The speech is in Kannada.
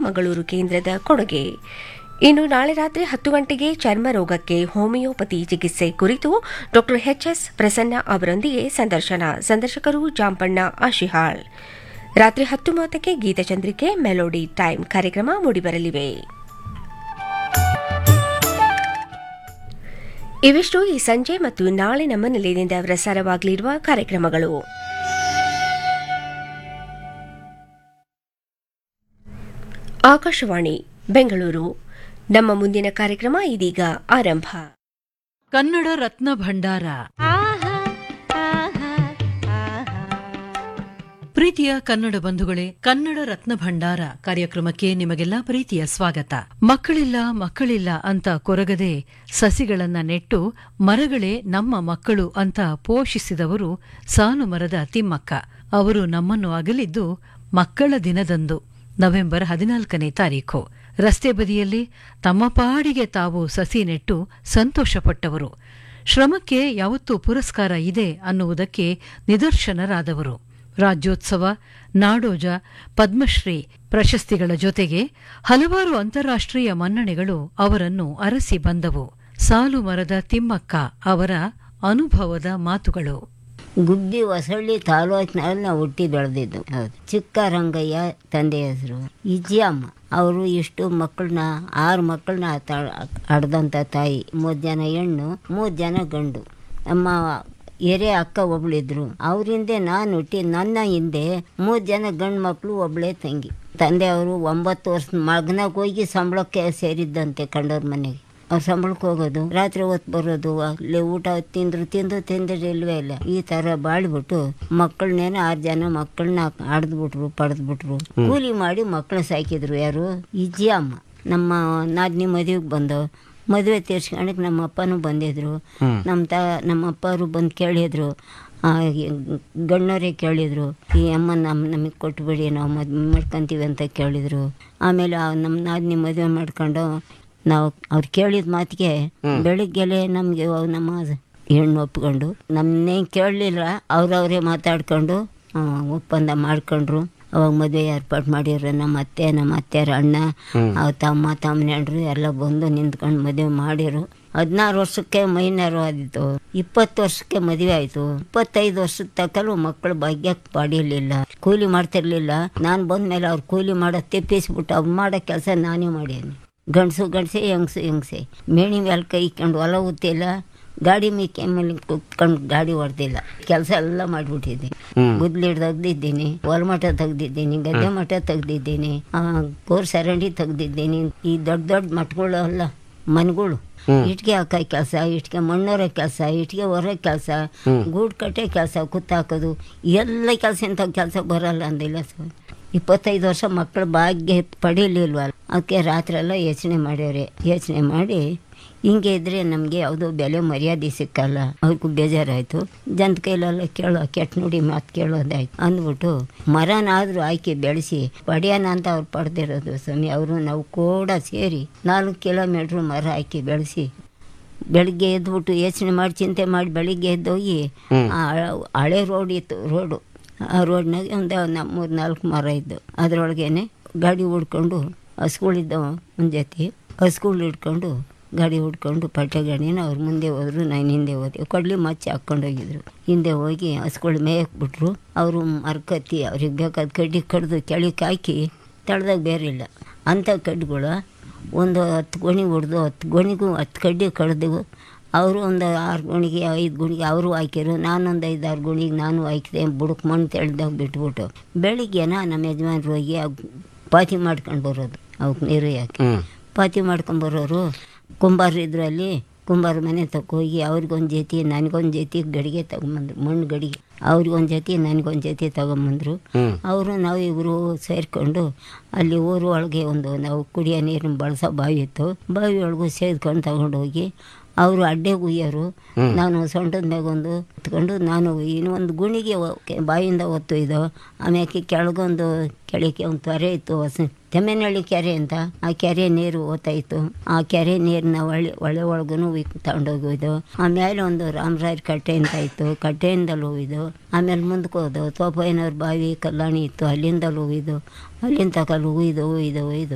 ಮಂಗಳೂರು ಕೇಂದ್ರದ ಕೊಡುಗೆ ಇನ್ನು ನಾಳೆ ರಾತ್ರಿ ಹತ್ತು ಗಂಟೆಗೆ ಚರ್ಮ ರೋಗಕ್ಕೆ ಹೋಮಿಯೋಪತಿ ಚಿಕಿತ್ಸೆ ಕುರಿತು ಡಾ ಎಚ್ಎಸ್ ಪ್ರಸನ್ನ ಅವರೊಂದಿಗೆ ಸಂದರ್ಶನ ಸಂದರ್ಶಕರು ಜಾಂಪಣ್ಣ ಆಶಿಹಾಳ್ ರಾತ್ರಿ ಹತ್ತು ಮೂವತ್ತಕ್ಕೆ ಗೀತಚಂದ್ರಿಕೆ ಮೆಲೋಡಿ ಟೈಮ್ ಕಾರ್ಯಕ್ರಮ ಮೂಡಿಬರಲಿವೆ ಇವಿಷ್ಟು ಈ ಸಂಜೆ ಮತ್ತು ನಾಳೆ ನಮ್ಮ ನಿಲಯದಿಂದ ಪ್ರಸಾರವಾಗಲಿರುವ ಕಾರ್ಯಕ್ರಮಗಳು ಆಕಾಶವಾಣಿ ಬೆಂಗಳೂರು ನಮ್ಮ ಮುಂದಿನ ಕಾರ್ಯಕ್ರಮ ಇದೀಗ ಆರಂಭ ಕನ್ನಡ ರತ್ನ ಭಂಡಾರ ಪ್ರೀತಿಯ ಕನ್ನಡ ಬಂಧುಗಳೇ ಕನ್ನಡ ರತ್ನ ಭಂಡಾರ ಕಾರ್ಯಕ್ರಮಕ್ಕೆ ನಿಮಗೆಲ್ಲ ಪ್ರೀತಿಯ ಸ್ವಾಗತ ಮಕ್ಕಳಿಲ್ಲ ಮಕ್ಕಳಿಲ್ಲ ಅಂತ ಕೊರಗದೆ ಸಸಿಗಳನ್ನ ನೆಟ್ಟು ಮರಗಳೇ ನಮ್ಮ ಮಕ್ಕಳು ಅಂತ ಪೋಷಿಸಿದವರು ಸಾಲು ಮರದ ತಿಮ್ಮಕ್ಕ ಅವರು ನಮ್ಮನ್ನು ಅಗಲಿದ್ದು ಮಕ್ಕಳ ದಿನದಂದು ನವೆಂಬರ್ ಹದಿನಾಲ್ಕನೇ ತಾರೀಖು ರಸ್ತೆ ಬದಿಯಲ್ಲಿ ತಮ್ಮ ಪಾಡಿಗೆ ತಾವು ಸಸಿ ನೆಟ್ಟು ಸಂತೋಷಪಟ್ಟವರು ಶ್ರಮಕ್ಕೆ ಯಾವತ್ತೂ ಪುರಸ್ಕಾರ ಇದೆ ಅನ್ನುವುದಕ್ಕೆ ನಿದರ್ಶನರಾದವರು ರಾಜ್ಯೋತ್ಸವ ನಾಡೋಜ ಪದ್ಮಶ್ರೀ ಪ್ರಶಸ್ತಿಗಳ ಜೊತೆಗೆ ಹಲವಾರು ಅಂತಾರಾಷ್ಟ್ರೀಯ ಮನ್ನಣೆಗಳು ಅವರನ್ನು ಅರಸಿ ಬಂದವು ಸಾಲು ಮರದ ತಿಮ್ಮಕ್ಕ ಅವರ ಅನುಭವದ ಮಾತುಗಳು ಗುಬ್ಬಿ ಹೊಸಳ್ಳಿ ತಾಲೂಕಿನಲ್ಲಿ ನಾವು ಹುಟ್ಟಿ ಬೆಳೆದಿದ್ದು ಹೌದು ಚಿಕ್ಕ ರಂಗಯ್ಯ ತಂದೆ ಹೆಸರು ಇಜ್ಜಿಯಮ್ಮ ಅವರು ಇಷ್ಟು ಮಕ್ಕಳನ್ನ ಆರು ಮಕ್ಕಳನ್ನ ಹಡ್ದಂಥ ತಾಯಿ ಮೂರು ಜನ ಹೆಣ್ಣು ಮೂರು ಜನ ಗಂಡು ನಮ್ಮ ಹಿರಿಯ ಅಕ್ಕ ಒಬ್ಳಿದ್ರು ಅವ್ರ ಹಿಂದೆ ನಾನು ಹುಟ್ಟಿ ನನ್ನ ಹಿಂದೆ ಮೂರು ಜನ ಗಂಡು ಮಕ್ಕಳು ಒಬ್ಳೇ ತಂಗಿ ತಂದೆ ಅವರು ಒಂಬತ್ತು ವರ್ಷ ಮಗನಾಗ ಹೋಗಿ ಸಂಬಳಕ್ಕೆ ಸೇರಿದ್ದಂತೆ ಕಂಡವ್ರ ಮನೆಗೆ ಅವ್ರು ಸಂಬಳಕ್ಕೆ ಹೋಗೋದು ರಾತ್ರಿ ಹೊತ್ತು ಬರೋದು ಅಲ್ಲಿ ಊಟ ತಿಂದ್ರು ತಿಂದು ತಿಂದ್ರೆ ಇಲ್ವೇ ಇಲ್ಲ ಈ ತರ ಬಾಳ್ಬಿಟ್ಟು ಮಕ್ಕಳನ್ನೇನೋ ಆರು ಜನ ಮಕ್ಕಳನ್ನ ಆಡ್ದ್ಬಿಟ್ರು ಪಡೆದ್ಬಿಟ್ರು ಕೂಲಿ ಮಾಡಿ ಮಕ್ಕಳು ಸಾಕಿದ್ರು ಯಾರು ಇಜ್ಜಿ ಅಮ್ಮ ನಮ್ಮ ನಾದಿನಿ ಮದುವೆಗೆ ಬಂದವು ಮದುವೆ ತೀರ್ಸ್ಕೊಳಕ್ಕೆ ನಮ್ಮ ಅಪ್ಪನೂ ಬಂದಿದ್ರು ನಮ್ಮ ತ ನಮ್ಮ ಅಪ್ಪರು ಬಂದು ಕೇಳಿದ್ರು ಗಣ್ಣವರೇ ಕೇಳಿದರು ಈ ಅಮ್ಮ ನಮ್ಮ ನಮಗೆ ಕೊಟ್ಬಿಡಿ ನಾವು ಮದುವೆ ಮಾಡ್ಕೊತೀವಿ ಅಂತ ಕೇಳಿದರು ಆಮೇಲೆ ನಮ್ಮ ನಾದಿನಿ ಮದುವೆ ಮಾಡ್ಕೊಂಡು ನಾವು ಅವ್ರು ಕೇಳಿದ ಮಾತಿಗೆ ಬೆಳಿಗ್ಗೆಲೆ ನಮಗೆ ನಮ್ಮ ಹೆಣ್ಣು ಒಪ್ಕೊಂಡು ನಮ್ಮನ್ನೇನು ಕೇಳಲಿಲ್ಲ ಅವ್ರವರೇ ಮಾತಾಡ್ಕೊಂಡು ಒಪ್ಪಂದ ಮಾಡ್ಕೊಂಡ್ರು ಅವಾಗ ಮದುವೆ ಏರ್ಪಾಡು ಮಾಡಿದ್ರು ನಮ್ಮ ಅತ್ತೆ ನಮ್ಮ ಅತ್ತೆಯರ ಅಣ್ಣ ಅವ್ರ ತಮ್ಮ ತಮ್ಮನೆಂಡ್ರು ಎಲ್ಲ ಬಂದು ನಿಂತ್ಕೊಂಡು ಮದುವೆ ಮಾಡಿರು ಹದಿನಾರು ವರ್ಷಕ್ಕೆ ಮೈನರು ಆದಿತ್ತು ಇಪ್ಪತ್ತು ವರ್ಷಕ್ಕೆ ಮದುವೆ ಆಯಿತು ಇಪ್ಪತ್ತೈದು ವರ್ಷದ ತಕ್ಕಲು ಮಕ್ಕಳು ಭಾಗ್ಯಕ್ಕೆ ಪಡೀಲಿಲ್ಲ ಕೂಲಿ ಮಾಡ್ತಿರ್ಲಿಲ್ಲ ನಾನು ಬಂದ್ಮೇಲೆ ಅವ್ರು ಕೂಲಿ ಮಾಡೋದು ತೆಪ್ಪಿಸ್ಬಿಟ್ಟು ಅವ್ರು ಮಾಡೋ ಕೆಲಸ ನಾನೇ ಮಾಡೀನಿ ಗಂಡಸು ಗಂಡಸೆ ಹೆಂಗಸು ಹೆಂಗಸೆ ಮೇಣಿ ಮೇಲೆ ಕೈ ಇಕ್ಕೊಂಡು ಹೊಲ ಉತ್ತಿಲ್ಲ ಗಾಡಿ ಮೇಕೆ ಮೇಲೆ ಕುತ್ಕೊಂಡು ಗಾಡಿ ಹೊಡೆದಿಲ್ಲ ಕೆಲಸ ಎಲ್ಲ ಮಾಡಿಬಿಟ್ಟಿದ್ದೀನಿ ಗುದ್ಲಿಡ್ ತೆಗ್ದಿದ್ದೀನಿ ಹೊಲಮಠ ತೆಗ್ದಿದ್ದೀನಿ ಗದ್ದೆ ಮಠ ತೆಗ್ದಿದ್ದೀನಿ ಕೋರ್ ಸರಂಡಿ ತೆಗ್ದಿದ್ದೀನಿ ಈ ದೊಡ್ಡ ದೊಡ್ಡ ಮಠಗಳು ಅಲ್ಲ ಮನೆಗಳು ಇಟ್ಗೆ ಹಾಕೋ ಕೆಲಸ ಇಟ್ಗೆ ಮಣ್ಣೊರ ಕೆಲಸ ಇಟ್ಗೆ ಹೊರ ಕೆಲಸ ಗೂಡು ಕಟ್ಟೆ ಕೆಲಸ ಕುತ್ತಾಕೋದು ಎಲ್ಲ ಕೆಲಸ ಇಂಥ ಕೆಲಸ ಬರಲ್ಲ ಅಂದಿಲ್ಲ ಸರ್ ಇಪ್ಪತ್ತೈದು ವರ್ಷ ಮಕ್ಕಳು ಭಾಗ್ಯ ಪಡೀಲಿಲ್ವಲ್ಲ ಅದಕ್ಕೆ ರಾತ್ರಿ ಎಲ್ಲ ಯೋಚನೆ ಮಾಡ್ಯವ್ರೆ ಯೋಚನೆ ಮಾಡಿ ಹಿಂಗೆ ಇದ್ರೆ ನಮಗೆ ಯಾವುದೋ ಬೆಲೆ ಮರ್ಯಾದೆ ಸಿಕ್ಕಲ್ಲ ಅವ್ರಿಗೂ ಬೇಜಾರಾಯಿತು ಜನದ ಕೈಲೆಲ್ಲ ಕೇಳೋ ಕೆಟ್ಟ ನುಡಿ ಮಾತು ಕೇಳೋದಾಯ್ತು ಅಂದ್ಬಿಟ್ಟು ಮರನಾದರೂ ಆಯ್ಕೆ ಬೆಳೆಸಿ ಪಡೆಯೋಣ ಅಂತ ಅವ್ರು ಪಡೆದಿರೋದು ಸ್ವಾಮಿ ಅವರು ನಾವು ಕೂಡ ಸೇರಿ ನಾಲ್ಕು ಕಿಲೋಮೀಟ್ರ್ ಮರ ಹಾಕಿ ಬೆಳೆಸಿ ಬೆಳಿಗ್ಗೆ ಎದ್ಬಿಟ್ಟು ಯೋಚನೆ ಮಾಡಿ ಚಿಂತೆ ಮಾಡಿ ಬೆಳಿಗ್ಗೆ ಎದ್ದೋಗಿ ಹಳೆ ರೋಡ್ ಇತ್ತು ರೋಡು ಆ ರೋಡ್ನಾಗ ಒಂದು ಮೂರು ನಾಲ್ಕು ಮರ ಇದ್ದು ಅದರೊಳಗೇನೆ ಗಾಡಿ ಹುಡ್ಕೊಂಡು ಹಸ್ಗಳಿದ್ದವ ಒಂದು ಜೊತೆ ಹಸ್ಗಳು ಹಿಡ್ಕೊಂಡು ಗಾಡಿ ಹುಡ್ಕೊಂಡು ಪಟ್ಟೆ ಗಾಡಿನ ಅವ್ರು ಮುಂದೆ ಹೋದ್ರು ನಾನು ಹಿಂದೆ ಹೋದೆ ಕೊಡ್ಲಿ ಮಚ್ಚಿ ಹಾಕ್ಕೊಂಡು ಹೋಗಿದ್ರು ಹಿಂದೆ ಹೋಗಿ ಹಸ್ಗಳು ಮೇಯಕ್ಬಿಟ್ರು ಅವರು ಮರ್ಕತ್ತಿ ಅವ್ರಿಗೆ ಬೇಕಾದ ಕಡ್ಡಿ ಕಡ್ದು ಕೆಳಕ್ಕೆ ಹಾಕಿ ತಳ್ದಾಗ ಬೇರೆ ಇಲ್ಲ ಅಂಥ ಕಡ್ಡಿಗಳು ಒಂದು ಹತ್ತು ಗೊಣಿ ಹೊಡೆದು ಹತ್ತು ಗೊಣಿಗೂ ಹತ್ತು ಕಡ್ಡಿ ಕಡ್ದು ಅವರು ಒಂದು ಆರು ಗುಣಿಗೆ ಐದು ಗುಣಿಗೆ ಅವರು ಹಾಕಿರು ನಾನೊಂದು ಐದು ಆರು ಗುಣಿಗೆ ನಾನು ಹಾಕಿದೆ ಬುಡಕ್ಕೆ ಮಣ್ಣು ತೆಳ್ದಾಗ ಬಿಟ್ಬಿಟ್ಟು ಬೆಳಿಗ್ಗೆನ ನಮ್ಮ ಯಜಮಾನ್ರು ಹೋಗಿ ಪಾತಿ ಮಾಡ್ಕೊಂಡು ಬರೋದು ಅವಕ್ಕೆ ನೀರು ಯಾಕೆ ಪಾತಿ ಮಾಡ್ಕೊಂಡು ಬರೋರು ಕುಂಬಾರ ಇದ್ರು ಅಲ್ಲಿ ಕುಂಬಾರ ಮನೆ ತಗೋಗಿ ಅವ್ರಿಗೊಂದು ಜೊತೆ ನನಗೊಂದು ಜೊತೆ ಗಡಿಗೆ ತಗೊಂಬಂದ್ರು ಮಣ್ಣು ಗಡಿಗೆ ಅವ್ರಿಗೊಂದು ಜೊತೆ ನನಗೊಂದು ಜೊತೆ ತಗೊಂಬಂದರು ಅವರು ನಾವು ಇಬ್ಬರು ಸೇರಿಕೊಂಡು ಅಲ್ಲಿ ಊರು ಒಳಗೆ ಒಂದು ನಾವು ಕುಡಿಯೋ ನೀರನ್ನ ಬಳಸೋ ಬಾವಿ ಇತ್ತು ಬಾವಿ ಒಳಗೂ ಸೇದ್ಕೊಂಡು ತಗೊಂಡೋಗಿ ಅವರು ಅಡ್ಡೆ ಉಯ್ಯೋರು ನಾನು ಸೊಂಟದ ಮ್ಯಾಗೊಂದು ಎತ್ಕೊಂಡು ನಾನು ಇನ್ನೊಂದು ಗುಣಿಗೆ ಬಾವಿಯಿಂದ ಒತ್ತು ಇದು ಆಮ್ಯಾಕೆ ಕೆಳಗೊಂದು ಕೆಳಕ್ಕೆ ಒಂದು ತೊರೆ ಇತ್ತು ಹೊಸ ತೆಮ್ಮೆನಹಳ್ಳಿ ಕೆರೆ ಅಂತ ಆ ಕೆರೆ ನೀರು ಓತಾಯಿತ್ತು ಆ ಕೆರೆ ನೀರನ್ನ ಒಳ್ಳೆ ಒಳೆ ಒಳಗೂ ತಗೊಂಡೋಗಿದ್ದು ಆಮೇಲೆ ಒಂದು ರಾಮರಾಯರ ಕಟ್ಟೆ ಅಂತ ಇತ್ತು ಕಟ್ಟೆಯಿಂದಲೂ ಹೋಗಿದ್ದು ಆಮೇಲೆ ಮುಂದಕ್ಕೆ ಹೋದು ತೋಪಯ್ಯನವ್ರ ಬಾವಿ ಕಲ್ಯಾಣಿ ಇತ್ತು ಅಲ್ಲಿಂದಲೂ ಹೋಗಿದ್ದು ಅಲ್ಲಿಂದ ತಗೊಳ್ಳು ಹುಯ್ದು ಹುಯ್ದು ಹುಯ್ದು